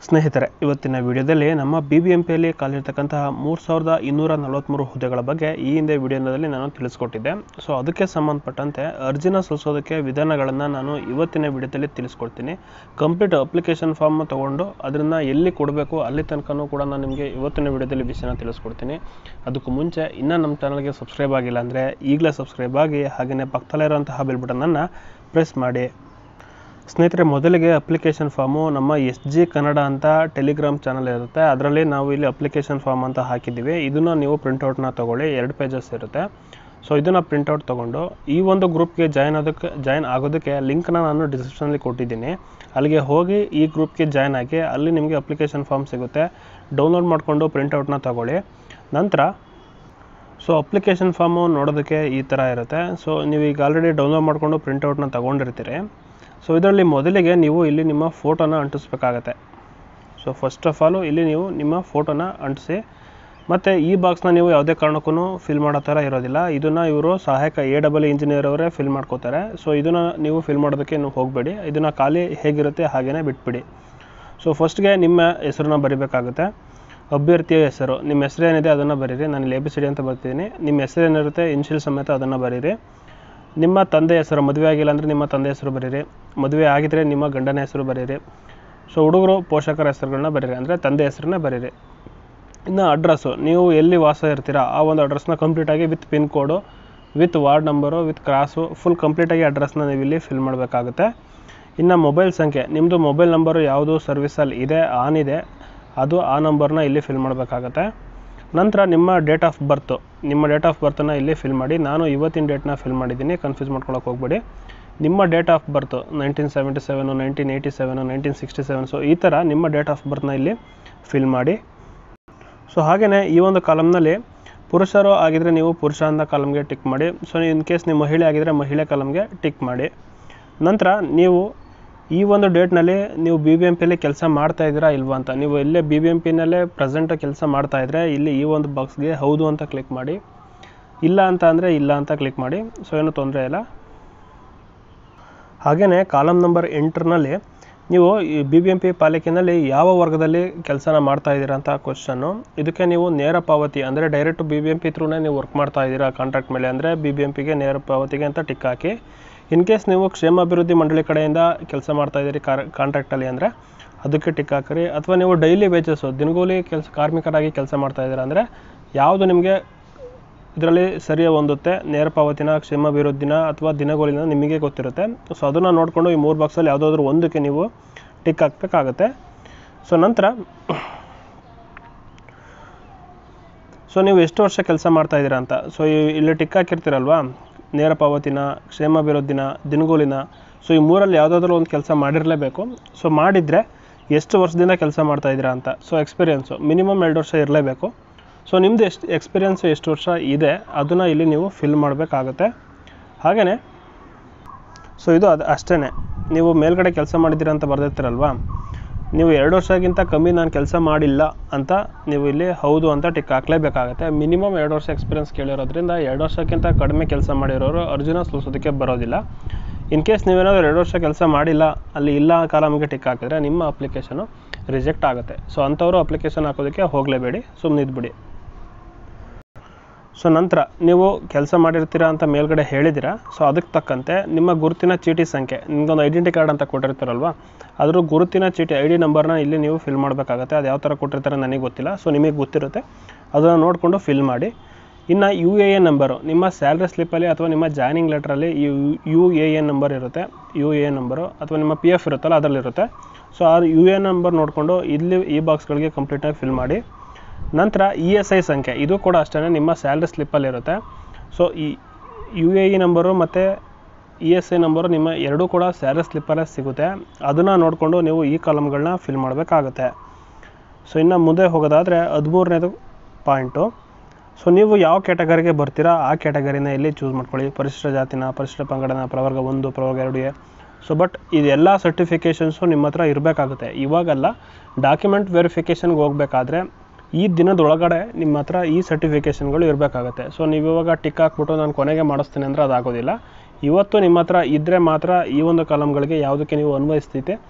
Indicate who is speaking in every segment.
Speaker 1: ಸ್ನೇಹಿತರೆ ಇವತ್ತಿನ ವಿಡಿಯೋದಲ್ಲಿ ನಮ್ಮ ಬಿ ಬಿ ಎಂ ಪಿಯಲ್ಲಿ ಖಾಲಿರ್ತಕ್ಕಂತಹ ಮೂರು ಸಾವಿರದ ಇನ್ನೂರ ನಲವತ್ತ್ಮೂರು ಹುದ್ದೆಗಳ ಬಗ್ಗೆ ಈ ಹಿಂದೆ ವಿಡಿಯೋದಲ್ಲಿ ನಾನು ತಿಳಿಸ್ಕೊಟ್ಟಿದ್ದೆ ಸೊ ಅದಕ್ಕೆ ಸಂಬಂಧಪಟ್ಟಂತೆ ಅರ್ಜಿನ ಸಲ್ಲಿಸೋದಕ್ಕೆ ವಿಧಾನಗಳನ್ನು ನಾನು ಇವತ್ತಿನ ವಿಡಿಯೋದಲ್ಲಿ ತಿಳಿಸ್ಕೊಡ್ತೀನಿ ಕಂಪ್ಲೀಟ್ ಅಪ್ಲಿಕೇಶನ್ ಫಾರ್ಮ್ ತೊಗೊಂಡು ಅದನ್ನು ಎಲ್ಲಿ ಕೊಡಬೇಕು ಅಲ್ಲಿ ತನಕನೂ ಕೂಡ ನಾನು ನಿಮಗೆ ಇವತ್ತಿನ ವಿಡಿಯೋದಲ್ಲಿ ವಿಷಯನ ತಿಳಿಸ್ಕೊಡ್ತೀನಿ ಅದಕ್ಕೂ ಮುಂಚೆ ಇನ್ನೂ ನಮ್ಮ ಚಾನಲ್ಗೆ ಸಬ್ಸ್ಕ್ರೈಬ್ ಆಗಿಲ್ಲ ಅಂದರೆ ಈಗಲೇ ಸಬ್ಸ್ಕ್ರೈಬ್ ಆಗಿ ಹಾಗೆಯೇ ಪಕ್ಕದಲ್ಲಿರುವಂತಹ ಬೆಲ್ ಬಟನನ್ನು ಪ್ರೆಸ್ ಮಾಡಿ ಸ್ನೇಹಿತರೆ ಮೊದಲಿಗೆ ಅಪ್ಲಿಕೇಶನ್ ಫಾರ್ಮು ನಮ್ಮ ಎಸ್ ಜಿ ಕನ್ನಡ ಅಂತ ಟೆಲಿಗ್ರಾಮ್ ಚಾನಲ್ ಇರುತ್ತೆ ಅದರಲ್ಲಿ ನಾವು ಇಲ್ಲಿ ಅಪ್ಲಿಕೇಶನ್ ಫಾರ್ಮ್ ಅಂತ ಹಾಕಿದ್ದೀವಿ ಇದನ್ನು ನೀವು ಪ್ರಿಂಟೌಟ್ನ ತೊಗೊಳ್ಳಿ ಎರಡು ಪೇಜಸ್ ಇರುತ್ತೆ ಸೊ ಇದನ್ನು ಪ್ರಿಂಟೌಟ್ ತೊಗೊಂಡು ಈ ಒಂದು ಗ್ರೂಪ್ಗೆ ಜಾಯ್ನ್ ಆಗೋದಕ್ಕೆ ಜಾಯ್ನ್ ಆಗೋದಕ್ಕೆ ಲಿಂಕ್ನ ನಾನು ಡಿಸ್ಕ್ರಿಪ್ಷನಲ್ಲಿ ಕೊಟ್ಟಿದ್ದೀನಿ ಅಲ್ಲಿಗೆ ಹೋಗಿ ಈ ಗ್ರೂಪ್ಗೆ ಜಾಯ್ನ್ ಆಗಿ ಅಲ್ಲಿ ನಿಮಗೆ ಅಪ್ಲಿಕೇಶನ್ ಫಾರ್ಮ್ ಸಿಗುತ್ತೆ ಡೌನ್ಲೋಡ್ ಮಾಡಿಕೊಂಡು ಪ್ರಿಂಟೌಟ್ನ ತೊಗೊಳ್ಳಿ ನಂತರ ಸೊ ಅಪ್ಲಿಕೇಶನ್ ಫಾರ್ಮು ನೋಡೋದಕ್ಕೆ ಈ ಥರ ಇರುತ್ತೆ ಸೊ ನೀವು ಈಗ ಆಲ್ರೆಡಿ ಡೌನ್ಲೋಡ್ ಮಾಡಿಕೊಂಡು ಪ್ರಿಂಟೌಟ್ನ ತೊಗೊಂಡಿರ್ತೀರಿ ಸೊ ಇದರಲ್ಲಿ ಮೊದಲಿಗೆ ನೀವು ಇಲ್ಲಿ ನಿಮ್ಮ ಫೋಟೋನ ಅಂಟಿಸ್ಬೇಕಾಗತ್ತೆ ಸೊ ಫಸ್ಟ್ ಆಫ್ ಆಲು ಇಲ್ಲಿ ನೀವು ನಿಮ್ಮ ಫೋಟೋನ ಅಂಟಿಸಿ ಮತ್ತು ಈ ಬಾಕ್ಸ್ನ ನೀವು ಯಾವುದೇ ಕಾರಣಕ್ಕೂ ಫಿಲ್ ಮಾಡೋ ಥರ ಇರೋದಿಲ್ಲ ಇದನ್ನು ಇವರು ಸಹಾಯಕ ಎ ಡಬಲ್ ಇಂಜಿನಿಯರ್ ಅವರೇ ಫಿಲ್ ಮಾಡ್ಕೋತಾರೆ ಸೊ ಇದನ್ನು ನೀವು ಫಿಲ್ ಮಾಡೋದಕ್ಕೆ ನೀವು ಹೋಗಬೇಡಿ ಇದನ್ನು ಖಾಲಿ ಹೇಗಿರುತ್ತೆ ಹಾಗೇ ಬಿಟ್ಬಿಡಿ ಸೊ ಫಸ್ಟ್ಗೆ ನಿಮ್ಮ ಹೆಸರನ್ನ ಬರಿಬೇಕಾಗುತ್ತೆ ಅಭ್ಯರ್ಥಿಯ ಹೆಸರು ನಿಮ್ಮ ಹೆಸರು ಏನಿದೆ ಅದನ್ನು ಬರೀರಿ ನಾನು ಇಲ್ಲಿ ಎ ಬಿ ಸಿ ಡಿ ಅಂತ ಬರ್ತಿದ್ದೀನಿ ನಿಮ್ಮ ಹೆಸರು ಏನಿರುತ್ತೆ ಇನ್ಶಿಯಲ್ ಸಮೇತ ಅದನ್ನು ಬರೀರಿ ನಿಮ್ಮ ತಂದೆ ಹೆಸರು ಮದುವೆ ಆಗಿಲ್ಲ ಅಂದರೆ ನಿಮ್ಮ ತಂದೆ ಹೆಸರು ಬರೀರಿ ಮದುವೆ ಆಗಿದ್ದರೆ ನಿಮ್ಮ ಗಂಡನ ಹೆಸರು ಬರೀರಿ ಸೊ ಹುಡುಗರು ಪೋಷಕರ ಹೆಸರುಗಳನ್ನ ಬರೀರಿ ಅಂದರೆ ತಂದೆ ಹೆಸರನ್ನ ಬರೀರಿ ಇನ್ನು ಅಡ್ರೆಸ್ಸು ನೀವು ಎಲ್ಲಿ ವಾಸ ಇರ್ತೀರಾ ಆ ಒಂದು ಅಡ್ರೆಸ್ನ ಕಂಪ್ಲೀಟಾಗಿ with pin code with ward number with cross full ಕಂಪ್ಲೀಟಾಗಿ ಅಡ್ರೆಸ್ನ ನೀವು ಇಲ್ಲಿ ಫಿಲ್ ಮಾಡಬೇಕಾಗುತ್ತೆ ಇನ್ನು ಮೊಬೈಲ್ ಸಂಖ್ಯೆ ನಿಮ್ಮದು ಮೊಬೈಲ್ ನಂಬರು ಯಾವುದು ಸರ್ವಿಸಲ್ಲಿ ಇದೆ ಆನ್ ಇದೆ ಅದು ಆ ನಂಬರ್ನ ಇಲ್ಲಿ ಫಿಲ್ ಮಾಡಬೇಕಾಗತ್ತೆ ನಂತರ ನಿಮ್ಮ ಡೇಟ್ ಆಫ್ ಬರ್ತು ನಿಮ್ಮ ಡೇಟ್ ಆಫ್ ಬರ್ತನ್ನು ಇಲ್ಲಿ ಫಿಲ್ ಮಾಡಿ ನಾನು ಇವತ್ತಿನ ಡೇಟ್ನ ಫಿಲ್ ಮಾಡಿದ್ದೀನಿ ಕನ್ಫ್ಯೂಸ್ ಮಾಡ್ಕೊಳಕ್ಕೆ ಹೋಗ್ಬೇಡಿ ನಿಮ್ಮ date of birth nineteen seventy seven nineteen eighty seven nineteen sixty seven so ಈ ಥರ ನಿಮ್ಮ ಡೇಟ್ ಆಫ್ ಬರ್ತ್ನ ಇಲ್ಲಿ ಫಿಲ್ ಮಾಡಿ ಸೊ ಹಾಗೆಯೇ ಈ ಒಂದು ಕಾಲಮ್ನಲ್ಲಿ ಪುರುಷರು ಆಗಿದ್ದರೆ ನೀವು ಪುರುಷ ಅಂತ ಕಾಲಮ್ಗೆ ಟಿಕ್ ಮಾಡಿ ಸೊ ಇನ್ ಕೇಸ್ ನೀವು ಮಹಿಳೆ ಆಗಿದ್ದರೆ ಮಹಿಳೆ ಕಾಲಮ್ಗೆ ಟಿಕ್ ಮಾಡಿ ನಂತರ ನೀವು ಈ ಒಂದು ಡೇಟ್ನಲ್ಲಿ ನೀವು ಬಿ ಬಿ ಎಂ ಪಿಲಿ ಕೆಲಸ ಮಾಡ್ತಾ ಇದ್ದೀರಾ ಇಲ್ವಾ ಅಂತ ನೀವು ಎಲ್ಲೇ ಬಿ ಬಿ ಎಂ ಪಿನಲ್ಲೇ ಪ್ರೆಸೆಂಟ್ ಕೆಲಸ ಮಾಡ್ತಾ ಇದ್ದರೆ ಇಲ್ಲಿ ಈ ಒಂದು ಬಾಕ್ಸ್ಗೆ ಹೌದು ಅಂತ ಕ್ಲಿಕ್ ಮಾಡಿ ಇಲ್ಲ ಅಂತ ಅಂದರೆ ಇಲ್ಲ ಅಂತ ಕ್ಲಿಕ್ ಮಾಡಿ ಸೊ ಏನು ತೊಂದರೆ ಇಲ್ಲ ಹಾಗೆಯೇ ಕಾಲಮ್ ನಂಬರ್ ಎಂಟರ್ನಲ್ಲಿ ನೀವು ಈ ಬಿ ಬಿ ಎಂ ಪಿ ಪಾಲಿಕೆನಲ್ಲಿ ಯಾವ ವರ್ಗದಲ್ಲಿ ಕೆಲಸನ ಮಾಡ್ತಾ ಇದ್ದೀರಾ ಅಂತ ಕ್ವಶನ್ನು ಇದಕ್ಕೆ ನೀವು ನೇರ ಪಾವತಿ ಅಂದರೆ direct B B M P ತ್ರೂನೇ ನೀವು ವರ್ಕ್ ಮಾಡ್ತಾ ಇದ್ದೀರಾ ಕಾಂಟ್ರಾಕ್ಟ್ ಮೇಲೆ ಅಂದರೆ ಬಿ ಬಿ ಎಂ ಪಿಗೆ ನೇರ ಪಾವತಿಗೆ ಅಂತ ಟಿಕ್ ಹಾಕಿ ಇನ್ ಕೇಸ್ ನೀವು ಕ್ಷೇಮಾಭಿವೃದ್ಧಿ ಮಂಡಳಿ ಕಡೆಯಿಂದ ಕೆಲಸ ಮಾಡ್ತಾ ಇದ್ದೀರಿ ಕಾರ್ ಕಾಂಟ್ರಾಕ್ಟಲ್ಲಿ ಅಂದರೆ ಅದಕ್ಕೆ ಟಿಕ್ ಹಾಕಿರಿ ಅಥವಾ ನೀವು ಡೈಲಿ ವೇಜಸ್ಸು ದಿನಗೂಲಿ ಕೆಲಸ ಕಾರ್ಮಿಕರಾಗಿ ಕೆಲಸ ಮಾಡ್ತಾ ಇದ್ದೀರಾ ಅಂದರೆ ಯಾವುದು ನಿಮಗೆ ಇದರಲ್ಲಿ ಸರಿಯ ಹೊಂದುತ್ತೆ ನೇರ ಪಾವತಿನ ಕ್ಷೇಮಾಭಿವೃದ್ಧಿನ ಅಥವಾ ದಿನಗೂಲಿನ ನಿಮಗೆ ಗೊತ್ತಿರುತ್ತೆ ಸೊ ಅದನ್ನು ನೋಡಿಕೊಂಡು ಈ ಮೂರು ಬಾಕ್ಸಲ್ಲಿ ಯಾವುದಾದ್ರೂ ಒಂದಕ್ಕೆ ನೀವು ಟಿಕ್ ಹಾಕಬೇಕಾಗತ್ತೆ ಸೊ ನಂತರ ಸೊ ನೀವು ಎಷ್ಟು ವರ್ಷ ಕೆಲಸ ಮಾಡ್ತಾ ಇದ್ದೀರಾ ಅಂತ ಸೊ ಇಲ್ಲಿ ಟಿಕ್ ಹಾಕಿರ್ತೀರಲ್ವಾ ನೇರ ಪಾವತಿನ ಕ್ಷೇಮಾಭಿವೃದ್ಧಿನ ದಿನಗೂಲಿನ ಸೊ ಈ ಮೂರಲ್ಲಿ ಯಾವುದಾದ್ರೂ ಒಂದು ಕೆಲಸ ಮಾಡಿರಲೇಬೇಕು ಸೊ ಮಾಡಿದರೆ ಎಷ್ಟು ವರ್ಷದಿಂದ ಕೆಲಸ ಮಾಡ್ತಾ ಇದ್ದೀರಾ ಅಂತ ಸೊ ಎಕ್ಸ್ಪೀರಿಯೆನ್ಸು ಮಿನಿಮಮ್ ಎರಡು ವರ್ಷ ಇರಲೇಬೇಕು ಸೊ ನಿಮ್ಮದು ಎಷ್ಟು ಎಕ್ಸ್ಪೀರಿಯೆನ್ಸು ಎಷ್ಟು ವರ್ಷ ಇದೆ ಅದನ್ನು ಇಲ್ಲಿ ನೀವು ಫಿಲ್ ಮಾಡಬೇಕಾಗತ್ತೆ ಹಾಗೆಯೇ ಸೊ ಇದು ಅದು ಅಷ್ಟೇ ನೀವು ಮೇಲ್ಗಡೆ ಕೆಲಸ ಮಾಡಿದ್ದೀರಾ ಅಂತ ಬರೆದಿರ್ತೀರಲ್ವಾ ನೀವು ಎರಡು ವರ್ಷಕ್ಕಿಂತ ಕಮ್ಮಿ ನಾನು ಕೆಲಸ ಮಾಡಿಲ್ಲ ಅಂತ ನೀವು ಇಲ್ಲಿ ಹೌದು ಅಂತ ಟಿಕ್ ಹಾಕಲೇಬೇಕಾಗತ್ತೆ ಮಿನಿಮಮ್ ಎರಡು ವರ್ಷ ಎಕ್ಸ್ಪೀರಿಯನ್ಸ್ ಕೇಳಿರೋದ್ರಿಂದ ಎರಡು ವರ್ಷಕ್ಕಿಂತ ಕಡಿಮೆ ಕೆಲಸ ಮಾಡಿರೋರು ಅರ್ಜಿನ ಸಲ್ಲಿಸೋದಕ್ಕೆ ಬರೋದಿಲ್ಲ ಇನ್ ಕೇಸ್ ನೀವೇನಾದರೂ ಎರಡು ವರ್ಷ ಕೆಲಸ ಮಾಡಿಲ್ಲ ಅಲ್ಲಿ ಇಲ್ಲ ಕಾಲಮ್ಗೆ ಟಿಕ್ ಹಾಕಿದ್ರೆ ನಿಮ್ಮ ಅಪ್ಲಿಕೇಶನು ರಿಜೆಕ್ಟ್ ಆಗುತ್ತೆ ಸೊ ಅಂಥವರು ಅಪ್ಲಿಕೇಶನ್ ಹಾಕೋದಕ್ಕೆ ಹೋಗಲೇಬೇಡಿ ಸುಮ್ಮನೆ ಇದ್ಬಿಡಿ ಸೊ ನಂತರ ನೀವು ಕೆಲಸ ಮಾಡಿರ್ತೀರಾ ಅಂತ ಮೇಲ್ಗಡೆ ಹೇಳಿದ್ದೀರಾ ಸೊ ಅದಕ್ಕೆ ತಕ್ಕಂತೆ ನಿಮ್ಮ ಗುರುತಿನ ಚೀಟಿ ಸಂಖ್ಯೆ ನಿಮ್ಗೊಂದು ಐಡೆಂಟಿ ಕಾರ್ಡ್ ಅಂತ ಕೊಟ್ಟಿರ್ತಾರಲ್ವ ಅದ್ರ ಗುರುತಿನ ಚೀಟಿ ಐ ಡಿ ನಂಬರ್ನ ಇಲ್ಲಿ ನೀವು ಫಿಲ್ ಮಾಡಬೇಕಾಗತ್ತೆ ಅದು ಯಾವ ಥರ ಕೊಟ್ಟಿರ್ತಾರೆ ನನಗೆ ಗೊತ್ತಿಲ್ಲ ಸೊ ನಿಮಗೆ ಗೊತ್ತಿರುತ್ತೆ ಅದನ್ನು ನೋಡಿಕೊಂಡು ಫಿಲ್ ಮಾಡಿ ಇನ್ನು ಯು ಎ ಎನ್ ನಂಬರು ನಿಮ್ಮ ಸ್ಯಾಲ್ರಿ ಸ್ಲಿಪ್ಪಲ್ಲಿ ಅಥವಾ ನಿಮ್ಮ ಜಾಯ್ನಿಂಗ್ ಲೆಟ್ರಲ್ಲಿ U U A N number ಇರುತ್ತೆ ಯು ಎ ಎನ್ ನಂಬರು ಅಥವಾ ನಿಮ್ಮ ಪಿ ಎಫ್ ಇರುತ್ತಲ್ಲ ಅದರಲ್ಲಿರುತ್ತೆ ಸೊ ಆ ಯು ಎ ಎನ್ ನಂಬರ್ ನೋಡಿಕೊಂಡು ಇಲ್ಲಿ ಈ ಬಾಕ್ಸ್ಗಳಿಗೆ ಕಂಪ್ಲೀಟಾಗಿ ಫಿಲ್ ಮಾಡಿ ನಂತರ ಇ ಎಸ್ ಐ ಸಂಖ್ಯೆ ಇದು ಕೂಡ ಅಷ್ಟೇ ನಿಮ್ಮ ಸ್ಯಾಲ್ರಿ ಸ್ಲಿಪ್ಪಲ್ಲಿ ಇರುತ್ತೆ ಸೊ ಈ ಯು ಎ ಇ ನಂಬರು ಮತ್ತು ಇ ಎಸ್ ಐ ನಂಬರು ನಿಮ್ಮ ಎರಡೂ ಕೂಡ ಸ್ಯಾಲ್ರಿ ಸ್ಲಿಪ್ಪಲ್ಲೇ ಸಿಗುತ್ತೆ ಅದನ್ನು ನೋಡಿಕೊಂಡು ನೀವು ಈ ಕಾಲಮ್ಗಳನ್ನ ಫಿಲ್ ಮಾಡಬೇಕಾಗುತ್ತೆ ಸೊ ಇನ್ನು ಮುಂದೆ ಹೋಗೋದಾದರೆ ಹದಿಮೂರನೇದು ಪಾಯಿಂಟು ಸೊ ನೀವು ಯಾವ ಕ್ಯಾಟಗರಿಗೆ ಬರ್ತೀರಾ ಆ ಕ್ಯಾಟಗರಿನ ಇಲ್ಲಿ ಚೂಸ್ ಮಾಡ್ಕೊಳ್ಳಿ ಪರಿಶಿಷ್ಟ ಜಾತಿನ ಪರಿಶಿಷ್ಟ ಪಂಗಡನ ಪ್ರವರ್ಗ ಒಂದು ಪ್ರವರ್ಗ ಎರಡು ಎ ಸೊ ಬಟ್ ಇದೆಲ್ಲ ಸರ್ಟಿಫಿಕೇಷನ್ಸು ನಿಮ್ಮ ಹತ್ರ ಇರಬೇಕಾಗುತ್ತೆ ಇವಾಗಲ್ಲ ಡಾಕ್ಯುಮೆಂಟ್ ವೆರಿಫಿಕೇಷನ್ಗೆ ಹೋಗಬೇಕಾದ್ರೆ ಈ ದಿನದೊಳಗಡೆ ನಿಮ್ಮ ಹತ್ರ ಈ ಸರ್ಟಿಫಿಕೇಷನ್ಗಳು ಇರಬೇಕಾಗತ್ತೆ ಸೊ ನೀವು ಇವಾಗ ಟಿಕ್ ಹಾಕ್ಬಿಟ್ಟು ನಾನು ಕೊನೆಗೆ ಮಾಡಿಸ್ತೀನಿ ಅಂದರೆ ಅದಾಗೋದಿಲ್ಲ ಇವತ್ತು ನಿಮ್ಮ ಹತ್ರ ಇದ್ದರೆ ಮಾತ್ರ ಈ ಒಂದು ಕಾಲಮ್ಗಳಿಗೆ ಯಾವುದಕ್ಕೆ ನೀವು ಅನ್ವಯಿಸ್ತೈತೆ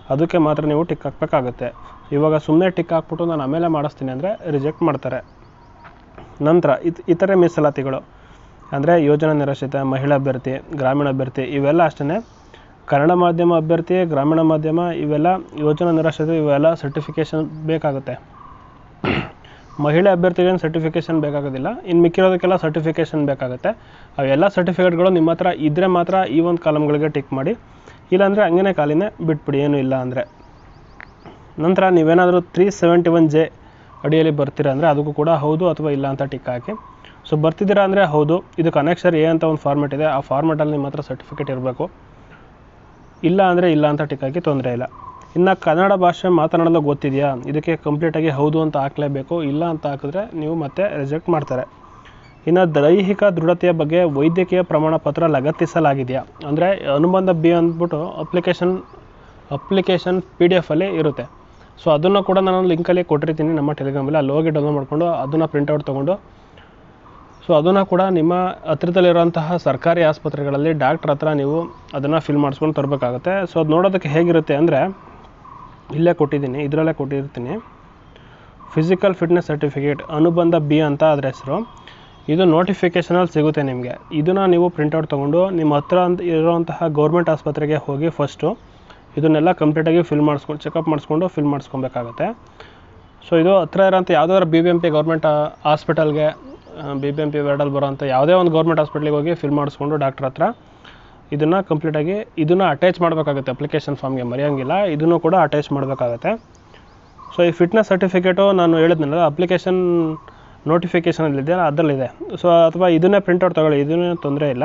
Speaker 1: ಅದಕ್ಕೆ ಮಾತ್ರ ನೀವು ಟಿಕ್ ಹಾಕಬೇಕಾಗುತ್ತೆ ಇವಾಗ ಸುಮ್ಮನೆ ಟಿಕ್ ಹಾಕ್ಬಿಟ್ಟು ನಾನು ಆಮೇಲೆ ಮಾಡಿಸ್ತೀನಿ ಅಂದರೆ ರಿಜೆಕ್ಟ್ ಮಾಡ್ತಾರೆ ನಂತರ ಇತ್ ಇತರೆ ಮೀಸಲಾತಿಗಳು ಅಂದರೆ ಯೋಜನಾ ನಿರಾಶ್ರಿತ ಮಹಿಳಾ ಅಭ್ಯರ್ಥಿ ಗ್ರಾಮೀಣ ಅಭ್ಯರ್ಥಿ ಇವೆಲ್ಲ ಅಷ್ಟೇ ಕನ್ನಡ ಮಾಧ್ಯಮ ಅಭ್ಯರ್ಥಿ ಗ್ರಾಮೀಣ ಮಾಧ್ಯಮ ಇವೆಲ್ಲ ಯೋಜನಾ ನಿರಾಶ್ರಿತ ಇವೆಲ್ಲ ಸರ್ಟಿಫಿಕೇಷನ್ ಬೇಕಾಗುತ್ತೆ ಮಹಿಳೆ ಅಭ್ಯರ್ಥಿಗೇನು ಸರ್ಟಿಫಿಕೇಷನ್ ಬೇಕಾಗೋದಿಲ್ಲ ಇನ್ನು ಮಿಕ್ಕಿರೋದಕ್ಕೆಲ್ಲ ಸರ್ಟಿಫಿಕೇಷನ್ ಬೇಕಾಗುತ್ತೆ ಅವೆಲ್ಲ ಸರ್ಟಿಫಿಕೇಟ್ಗಳು ನಿಮ್ಮ ಹತ್ರ ಇದ್ದರೆ ಮಾತ್ರ ಈ ಒಂದು ಕಾಲಮ್ಗಳಿಗೆ ಟಿಕ್ ಮಾಡಿ ಇಲ್ಲಾಂದರೆ ಹಂಗೇ ಖಾಲಿನೇ ಬಿಟ್ಬಿಡಿ ಏನೂ ಇಲ್ಲ ಅಂದರೆ ನಂತರ ನೀವೇನಾದರೂ ತ್ರೀ ಸೆವೆಂಟಿ ಒನ್ ಜೆ ಅಡಿಯಲ್ಲಿ ಬರ್ತೀರಾ ಅಂದರೆ ಅದಕ್ಕೂ ಕೂಡ ಹೌದು ಅಥವಾ ಇಲ್ಲ ಅಂತ ಟಿಕ್ ಹಾಕಿ ಸೊ ಬರ್ತಿದ್ದೀರಾ ಅಂದರೆ ಹೌದು ಇದು ಕನೆಕ್ಷರ್ ಎ ಅಂತ ಒಂದು ಫಾರ್ಮೆಟ್ ಇದೆ ಆ ಫಾರ್ಮೆಟಲ್ಲಿ ನಿಮ್ಮ ಹತ್ರ ಸರ್ಟಿಫಿಕೇಟ್ ಇರಬೇಕು ಇಲ್ಲ ಅಂದರೆ ಇಲ್ಲ ಅಂತ ಟಿಕ್ ಹಾಕಿ ತೊಂದರೆ ಇಲ್ಲ ಇನ್ನು ಕನ್ನಡ ಭಾಷೆ ಮಾತನಾಡಲು ಗೊತ್ತಿದೆಯಾ ಇದಕ್ಕೆ ಕಂಪ್ಲೀಟಾಗಿ ಹೌದು ಅಂತ ಹಾಕಲೇಬೇಕು ಇಲ್ಲ ಅಂತ ಹಾಕಿದ್ರೆ ನೀವು ಮತ್ತೆ ರಿಜೆಕ್ಟ್ ಮಾಡ್ತಾರೆ ಇನ್ನು ದೈಹಿಕ ದೃಢತೆಯ ಬಗ್ಗೆ ವೈದ್ಯಕೀಯ ಪ್ರಮಾಣ ಪತ್ರ ಲಗತ್ತಿಸಲಾಗಿದೆಯಾ ಅಂದರೆ ಅನುಬಂಧ ಬಿ ಅಂದ್ಬಿಟ್ಟು ಅಪ್ಲಿಕೇಶನ್ ಅಪ್ಲಿಕೇಶನ್ ಪಿ ಡಿ ಎಫಲ್ಲಿ ಇರುತ್ತೆ ಸೊ ಅದನ್ನು ಕೂಡ ನಾನು ಲಿಂಕಲ್ಲಿ ಕೊಟ್ಟಿರ್ತೀನಿ ನಮ್ಮ ಟೆಲಿಗ್ರಾಮಲ್ಲಿ ಅಲ್ಲಿ ಹೋಗಿ ಡೌನ್ಲೋಡ್ ಮಾಡಿಕೊಂಡು ಅದನ್ನು ಪ್ರಿಂಟೌಟ್ ತೊಗೊಂಡು ಸೊ ಅದನ್ನು ಕೂಡ ನಿಮ್ಮ ಹತ್ರದಲ್ಲಿರುವಂತಹ ಸರ್ಕಾರಿ ಆಸ್ಪತ್ರೆಗಳಲ್ಲಿ ಡಾಕ್ಟ್ರ್ ಹತ್ರ ನೀವು ಅದನ್ನು ಫಿಲ್ ಮಾಡಿಸ್ಕೊಂಡು ತರಬೇಕಾಗುತ್ತೆ ಸೊ ಅದು ನೋಡೋದಕ್ಕೆ ಹೇಗಿರುತ್ತೆ ಅಂದರೆ ಇಲ್ಲೇ ಕೊಟ್ಟಿದ್ದೀನಿ ಇದರಲ್ಲೇ ಕೊಟ್ಟಿರ್ತೀನಿ ಫಿಸಿಕಲ್ ಫಿಟ್ನೆಸ್ ಸರ್ಟಿಫಿಕೇಟ್ ಅನುಬಂಧ ಬಿ ಅಂತ ಅದ್ರ ಹೆಸರು ಇದು ನೋಟಿಫಿಕೇಷನಲ್ಲಿ ಸಿಗುತ್ತೆ ನಿಮಗೆ ಇದನ್ನು ನೀವು ಪ್ರಿಂಟೌಟ್ ತೊಗೊಂಡು ನಿಮ್ಮ ಹತ್ರ ಅಂತ ಇರುವಂತಹ ಗೌರ್ಮೆಂಟ್ ಆಸ್ಪತ್ರೆಗೆ ಹೋಗಿ ಫಸ್ಟು ಇದನ್ನೆಲ್ಲ ಕಂಪ್ಲೀಟಾಗಿ ಫಿಲ್ ಮಾಡಿಸ್ಕೊಂಡು ಚೆಕಪ್ ಮಾಡಿಸ್ಕೊಂಡು ಫಿಲ್ ಮಾಡಿಸ್ಕೊಬೇಕಾಗತ್ತೆ ಸೊ ಇದು ಹತ್ರ ಇರೋಂಥ ಯಾವುದಾದ್ರು B B M P government ಹಾಸ್ಪಿಟಲ್ಗೆ ಬಿ ಬಿ ಎಮ್ ಪಿ ವಾರ್ಡಲ್ಲಿ ಬರೋಂಥ ಯಾವುದೇ ಒಂದು ಗೌರ್ಮೆಂಟ್ ಹಾಸ್ಪಿಟ್ಲಿಗೆ ಹೋಗಿ ಫಿಲ್ ಮಾಡಿಸ್ಕೊಂಡು ಡಾಕ್ಟ್ರ್ ಹತ್ರ ಇದನ್ನು ಕಂಪ್ಲೀಟಾಗಿ ಇದನ್ನು ಅಟ್ಯಾಚ್ ಮಾಡಬೇಕಾಗುತ್ತೆ ಅಪ್ಲಿಕೇಶನ್ ಫಾರ್ಮ್ಗೆ ಮರೆಯೋಂಗಿಲ್ಲ ಇದನ್ನು ಕೂಡ ಅಟ್ಯಾಚ್ ಮಾಡಬೇಕಾಗತ್ತೆ ಸೊ ಈ ಫಿಟ್ನೆಸ್ ಸರ್ಟಿಫಿಕೇಟು ನಾನು ಹೇಳಿದ್ನಲ್ಲ ಅಪ್ಲಿಕೇಶನ್ ನೋಟಿಫಿಕೇಷನಲ್ಲಿದೆ ಅದರಲ್ಲಿದೆ ಸೊ ಅಥವಾ ಇದನ್ನೇ ಪ್ರಿಂಟೌಟ್ ತೊಗೊಳ್ಳಿ ಇದನ್ನೇ ತೊಂದರೆ ಇಲ್ಲ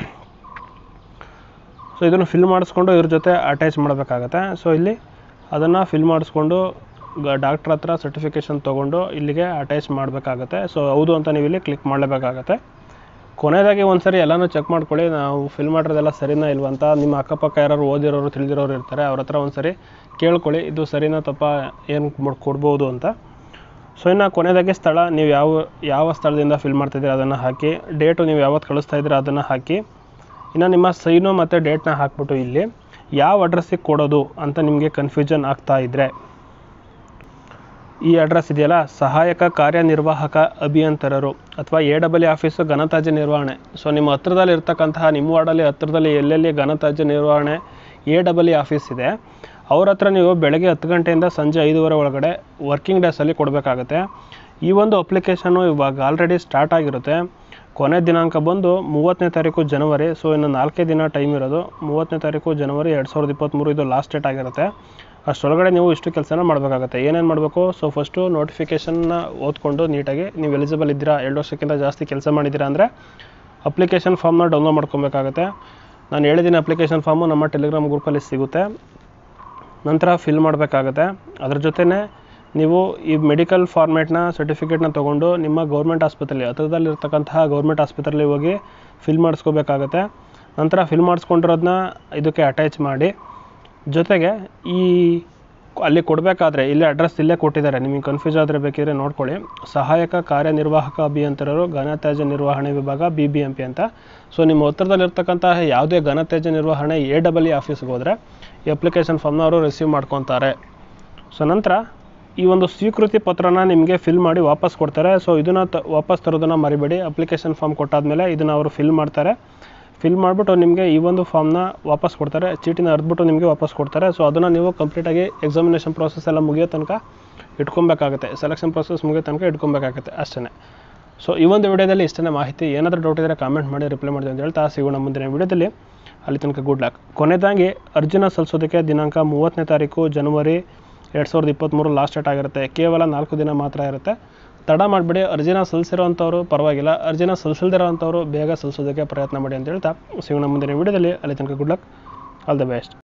Speaker 1: ಸೊ ಇದನ್ನು ಫಿಲ್ ಮಾಡಿಸ್ಕೊಂಡು ಇದ್ರ ಜೊತೆ ಅಟ್ಯಾಚ್ ಮಾಡಬೇಕಾಗತ್ತೆ ಸೊ ಇಲ್ಲಿ ಅದನ್ನು ಫಿಲ್ ಮಾಡಿಸ್ಕೊಂಡು ಗ ಡಾಕ್ಟ್ರ್ ಹತ್ರ ಸರ್ಟಿಫಿಕೇಷನ್ ತೊಗೊಂಡು ಇಲ್ಲಿಗೆ ಅಟ್ಯಾಚ್ ಮಾಡಬೇಕಾಗತ್ತೆ ಸೊ ಹೌದು ಅಂತ ನೀವು ಇಲ್ಲಿ ಕ್ಲಿಕ್ ಮಾಡಲೇಬೇಕಾಗತ್ತೆ ಕೊನೆಯದಾಗಿ ಒಂದು ಸರಿ ಎಲ್ಲನೂ ಚೆಕ್ ಮಾಡ್ಕೊಳ್ಳಿ ನಾವು ಫಿಲ್ ಮಾಡಿರೋದೆಲ್ಲ ಸರಿನಾ ಇಲ್ವಾ ಅಂತ ನಿಮ್ಮ ಅಕ್ಕಪಕ್ಕ ಯಾರು ಓದಿರೋರು ತಿಳಿದಿರೋರು ಇರ್ತಾರೆ ಅವ್ರ ಹತ್ರ ಒಂದು ಸರಿ ಕೇಳ್ಕೊಳ್ಳಿ ಇದು ಸರಿನಾ ತಪ್ಪ ಏನು ಕೊಡ್ಬೋದು ಅಂತ ಸೊ ಇನ್ನು ಕೊನೆಯದಾಗಿ ಸ್ಥಳ ನೀವು ಯಾವ ಯಾವ ಸ್ಥಳದಿಂದ ಫಿಲ್ ಮಾಡ್ತಿದ್ದೀರ ಅದನ್ನು ಹಾಕಿ ಡೇಟು ನೀವು ಯಾವತ್ತು ಕಳಿಸ್ತಾ ಇದ್ದೀರ ಅದನ್ನು ಹಾಕಿ ಇನ್ನು ನಿಮ್ಮ ಸೈನು ಮತ್ತು ಡೇಟ್ನ ಹಾಕ್ಬಿಟ್ಟು ಇಲ್ಲಿ ಯಾವ ಅಡ್ರೆಸ್ಸಿಗೆ ಕೊಡೋದು ಅಂತ ನಿಮಗೆ ಕನ್ಫ್ಯೂಷನ್ ಆಗ್ತಾ ಇದ್ದರೆ ಈ ಅಡ್ರೆಸ್ ಇದೆಯಲ್ಲ ಸಹಾಯಕ ಕಾರ್ಯನಿರ್ವಾಹಕ ಅಭಿಯಂತರರು ಅಥವಾ ಎ ಡಬಲ್ ಇ ಆಫೀಸು ಘನತ್ಯಾಜ್ಯ ನಿರ್ವಹಣೆ ಸೊ ನಿಮ್ಮ ಹತ್ರದಲ್ಲಿ ಇರ್ತಕ್ಕಂತಹ ನಿಮ್ಮ ವಾರ್ಡಲ್ಲಿ ಹತ್ರದಲ್ಲಿ ಎಲ್ಲೆಲ್ಲಿ ಘನತ್ಯಾಜ್ಯ ನಿರ್ವಹಣೆ ಎ ಡಬಲ್ ಇ ಆಫೀಸ್ ಇದೆ ಅವ್ರ ಹತ್ರ ನೀವು ಬೆಳಗ್ಗೆ ಹತ್ತು ಗಂಟೆಯಿಂದ ಸಂಜೆ ಐದುವರೆ ಒಳಗಡೆ ವರ್ಕಿಂಗ್ ಡೇಸಲ್ಲಿ ಕೊಡಬೇಕಾಗತ್ತೆ ಈ ಒಂದು ಅಪ್ಲಿಕೇಶನ್ನು ಇವಾಗ ಆಲ್ರೆಡಿ ಸ್ಟಾರ್ಟ್ ಆಗಿರುತ್ತೆ ಕೊನೆ ದಿನಾಂಕ ಬಂದು ಮೂವತ್ತನೇ ತಾರೀಕು ಜನವರಿ ಸೊ ಇನ್ನು ನಾಲ್ಕೇ ದಿನ ಟೈಮ್ ಇರೋದು ಮೂವತ್ತನೇ ತಾರೀಕು ಜನವರಿ ಎರಡು ಸಾವಿರದ ಇಪ್ಪತ್ತ್ಮೂರು ಇದು ಲಾಸ್ಟ್ ಡೇಟ್ ಆಗಿರುತ್ತೆ ಅಷ್ಟರೊಳಗಡೆ ನೀವು ಇಷ್ಟು ಕೆಲಸನ ಮಾಡಬೇಕಾಗತ್ತೆ ಏನೇನು ಮಾಡಬೇಕು ಸೊ ಫಸ್ಟು ನೋಟಿಫಿಕೇಷನ್ನ ಓದ್ಕೊಂಡು ನೀಟಾಗಿ ನೀವು ಎಲಿಜಿಬಲ್ ಇದ್ದೀರಾ ಎರಡು ವರ್ಷಕ್ಕಿಂತ ಜಾಸ್ತಿ ಕೆಲಸ ಮಾಡಿದ್ದೀರಾ ಅಂದರೆ ಅಪ್ಲಿಕೇಶನ್ ಫಾರ್ಮ್ನ ಡೌನ್ಲೋಡ್ ಮಾಡ್ಕೊಬೇಕಾಗತ್ತೆ ನಾನು ಹೇಳಿದ್ದೀನಿ ಅಪ್ಲಿಕೇಶನ್ ಫಾರ್ಮು ನಮ್ಮ ಟೆಲಿಗ್ರಾಮ್ ಗ್ರೂಪಲ್ಲಿ ಸಿಗುತ್ತೆ ನಂತರ ಫಿಲ್ ಮಾಡಬೇಕಾಗತ್ತೆ ಅದ್ರ ಜೊತೆನೇ ನೀವು ಈ ಮೆಡಿಕಲ್ ಫಾರ್ಮೇಟ್ನ ಸರ್ಟಿಫಿಕೇಟ್ನ ತೊಗೊಂಡು ನಿಮ್ಮ ಗೌರ್ಮೆಂಟ್ ಆಸ್ಪತ್ರೆಯಲ್ಲಿ ಹತ್ರದಲ್ಲಿರ್ತಕ್ಕಂತಹ ಗೌರ್ಮೆಂಟ್ ಆಸ್ಪತ್ರೆಯಲ್ಲಿ ಹೋಗಿ ಫಿಲ್ ಮಾಡಿಸ್ಕೋಬೇಕಾಗತ್ತೆ ನಂತರ ಫಿಲ್ ಮಾಡಿಸ್ಕೊಂಡಿರೋದನ್ನ ಇದಕ್ಕೆ ಅಟ್ಯಾಚ್ ಮಾಡಿ ಜೊತೆಗೆ ಈ ಅಲ್ಲಿ ಕೊಡಬೇಕಾದ್ರೆ ಇಲ್ಲೇ ಅಡ್ರೆಸ್ ಇಲ್ಲೇ ಕೊಟ್ಟಿದ್ದಾರೆ ನಿಮಗೆ ಕನ್ಫ್ಯೂಸ್ ಆದರೆ ಬೇಕಿದ್ರೆ ನೋಡ್ಕೊಳ್ಳಿ ಸಹಾಯಕ ಕಾರ್ಯನಿರ್ವಾಹಕ ಅಭಿಯಂತರರು ಘನತ್ಯಾಜ್ಯ ನಿರ್ವಹಣೆ ವಿಭಾಗ ಬಿ ಬಿ ಎಂ ಪಿ ಅಂತ ಸೊ ನಿಮ್ಮ ಹತ್ರದಲ್ಲಿರ್ತಕ್ಕಂತಹ ಯಾವುದೇ ಘನತ್ಯಾಜ್ಯ ನಿರ್ವಹಣೆ ಎ ಡಬಲ್ ಇ ಆಫೀಸ್ಗೆ ಹೋದರೆ ಈ ಅಪ್ಲಿಕೇಶನ್ ಫಾರ್ಮ್ನ ಅವರು ರಿಸೀವ್ ಮಾಡ್ಕೊತಾರೆ ಸೊ ನಂತರ ಈ ಒಂದು ಸ್ವೀಕೃತಿ ಪತ್ರನ ನಿಮಗೆ ಫಿಲ್ ಮಾಡಿ ವಾಪಸ್ ಕೊಡ್ತಾರೆ ಸೊ ಇದನ್ನು ತ ವಾಪಸ್ ತರೋದನ್ನು ಮರಿಬೇಡಿ ಅಪ್ಲಿಕೇಶನ್ ಫಾರ್ಮ್ ಕೊಟ್ಟಾದಮೇಲೆ ಇದನ್ನು ಅವರು ಫಿಲ್ ಮಾಡ್ತಾರೆ ಫಿಲ್ ಮಾಡಿಬಿಟ್ಟು ನಿಮಗೆ ಈ ಒಂದು ಫಾರ್ಮ್ನ ವಾಪಸ್ ಕೊಡ್ತಾರೆ ಚೀಟಿನ ಅರ್ದ್ಬಿಟ್ಟು ನಿಮಗೆ ವಾಪಸ್ ಕೊಡ್ತಾರೆ ಸೊ ಅದನ್ನು ನೀವು ಕಂಪ್ಲೀಟಾಗಿ ಎಕ್ಸಾಮಿನೇಷನ್ ಪ್ರೋಸೆಸ್ ಎಲ್ಲ ಮುಗಿಯೋ ತನಕ ಇಟ್ಕೊಬೇಕಾಗುತ್ತೆ ಸೆಲೆಕ್ಷನ್ ಪ್ರೋಸೆಸ್ ಮುಗಿಯೋ ತನಕ ಇಟ್ಕೊಬೇಕಾಗುತ್ತೆ ಅಷ್ಟೇ ಸೊ ಈ ಒಂದು ವಿಡಿಯೋದಲ್ಲಿ ಇಷ್ಟೇ ಮಾಹಿತಿ ಏನಾದರೂ ಡೌಟ್ ಇದ್ದರೆ ಕಾಮೆಂಟ್ ಮಾಡಿ ರಿಪ್ಲೈ ಮಾಡ್ತೀವಿ ಅಂತ ಹೇಳ್ತಾ ಸಿಗೋಣ ಮುಂದಿನ ವಿಡಿಯೋದಲ್ಲಿ ಅಲ್ಲಿ ತನಕ ಗುಡ್ ಲಕ್ ಕೊನೆಯದಾಗಿ ಅರ್ಜಿನ ಸಲ್ಲಿಸೋದಕ್ಕೆ ದಿನಾಂಕ ಮೂವತ್ತನೇ ತಾರೀಕು ಜನವರಿ ಎರಡು ಸಾವಿರದ ಇಪ್ಪತ್ತ್ಮೂರು ಲಾಸ್ಟ್ ಡೇಟ್ ಆಗಿರುತ್ತೆ ಕೇವಲ ನಾಲ್ಕು ದಿನ ಮಾತ್ರ ಇರುತ್ತೆ ತಡ ಮಾಡಿಬಿಡಿ ಅರ್ಜಿನ ಸಲ್ಲಿಸಿರೋವಂಥವ್ರು ಪರವಾಗಿಲ್ಲ ಅರ್ಜಿನ ಸಲ್ಲಿಸಲ್ದಿರೋವಂಥವ್ರು ಬೇಗ ಸಲ್ಲಿಸೋದಕ್ಕೆ ಪ್ರಯತ್ನ ಮಾಡಿ ಅಂತ ಹೇಳ್ತಾ ಸಿಗೋಣ ಮುಂದಿನ ವಿಡಿಯೋದಲ್ಲಿ ಅಲ್ಲಿ ತನಕ good luck all the best